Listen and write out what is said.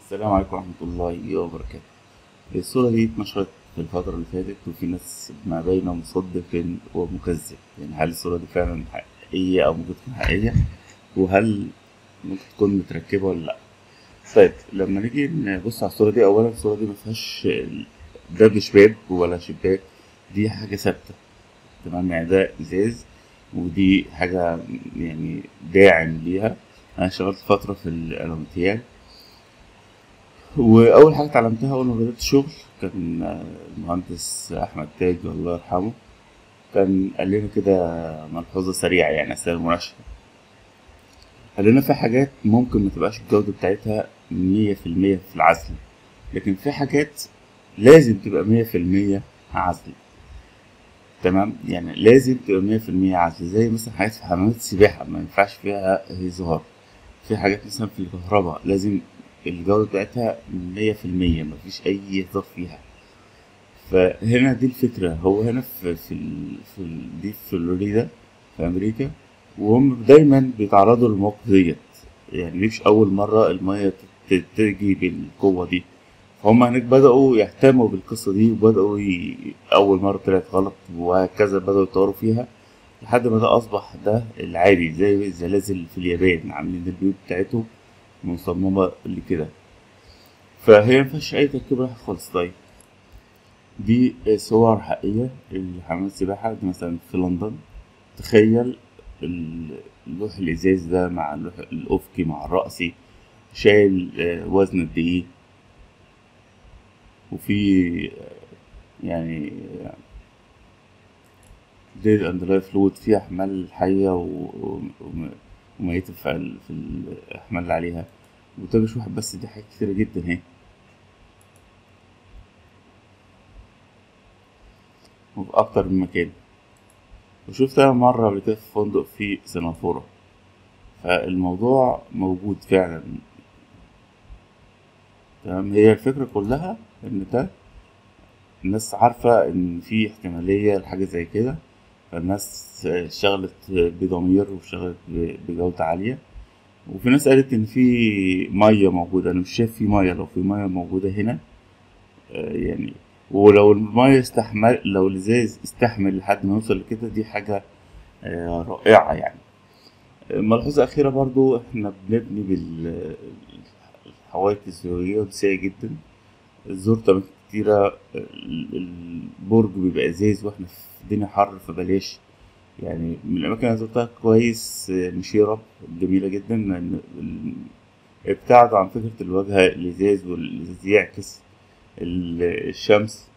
السلام عليكم ورحمة الله وبركاته الصورة دي اتنشرت في الفترة اللي فاتت وفي ناس ما بين مصدق ومكذب يعني هل الصورة دي فعلا حقيقية أو ممكن تكون حقيقية وهل ممكن تكون متركبة ولا لأ طيب لما نيجي نبص على الصورة دي أولا الصورة دي مفيهاش ده مش باب ولا شباك دي حاجة ثابتة تمام يعني ده إزاز ودي حاجة يعني داعم ليها أنا اشتغلت فترة في الألومنتيال واول حاجه اتعلمتها اول ما بدات الشغل كان المهندس احمد تاج الله يرحمه كان قال لنا كده ملحوظه سريعه يعني اثناء المناقشه قال لنا في حاجات ممكن ما تبقاش الجوده بتاعتها مية في المية في العزل لكن في حاجات لازم تبقى مية في المية عزل تمام يعني لازم تبقى مية في المية عزل زي مثلا حاجات في حمامات السباحة ما ينفعش فيها هزار في حاجات مثلا في الكهرباء لازم الجودة بتاعتها مية في المية مفيش أي هزار فيها فهنا دي الفكرة هو هنا في في, ال في ال دي في فلوريدا في أمريكا وهم دايما بيتعرضوا للمواقف ديت يعني مش أول مرة المية تجي بالقوة دي فهم هناك بدأوا يهتموا بالقصة دي وبدأوا ي... أول مرة طلعت غلط وهكذا بدأوا يطوروا فيها لحد ما ده أصبح ده العادي زي الزلازل في اليابان عاملين البيوت بتاعتهم مصممة لكده فهي مفيهاش أي تركيب رايح خالص طيب دي صور حقيقية لحمام السباحة دي مثلا في لندن تخيل اللوح الإزاز ده مع اللوح الأفقي مع الرأسي شايل وزن قد إيه وفي يعني ديد أند لايف فلويد فيه أحمال حية وميتة في الأحمال اللي عليها وده مش واحد بس دي حاجات كتيرة جدا اهي وفي أكتر من مكان وشفتها مرة قبل كده في فندق في سنغافورة فالموضوع موجود فعلا تمام هي الفكرة كلها إن ده الناس عارفة إن في احتمالية لحاجة زي كده فالناس اشتغلت بضمير واشتغلت بجودة عالية وفي ناس قالت إن في مية موجودة أنا مش شايف في مية لو في مية موجودة هنا يعني ولو المية استحمل لو الإزاز استحمل لحد ما يوصل لكده دي حاجة رائعة يعني ملحوظة أخيرة برضو إحنا بنبني بالحوايط الزجاجية ودي سيئة جدا زرت أماكن كتيرة البرج بيبقى ازاز واحنا في الدنيا حر فبلاش يعني من الأماكن اللي زرتها كويس مشيرة جميلة جدا ابتعدوا عن فكرة الواجهة الإزاز والإزاز يعكس الشمس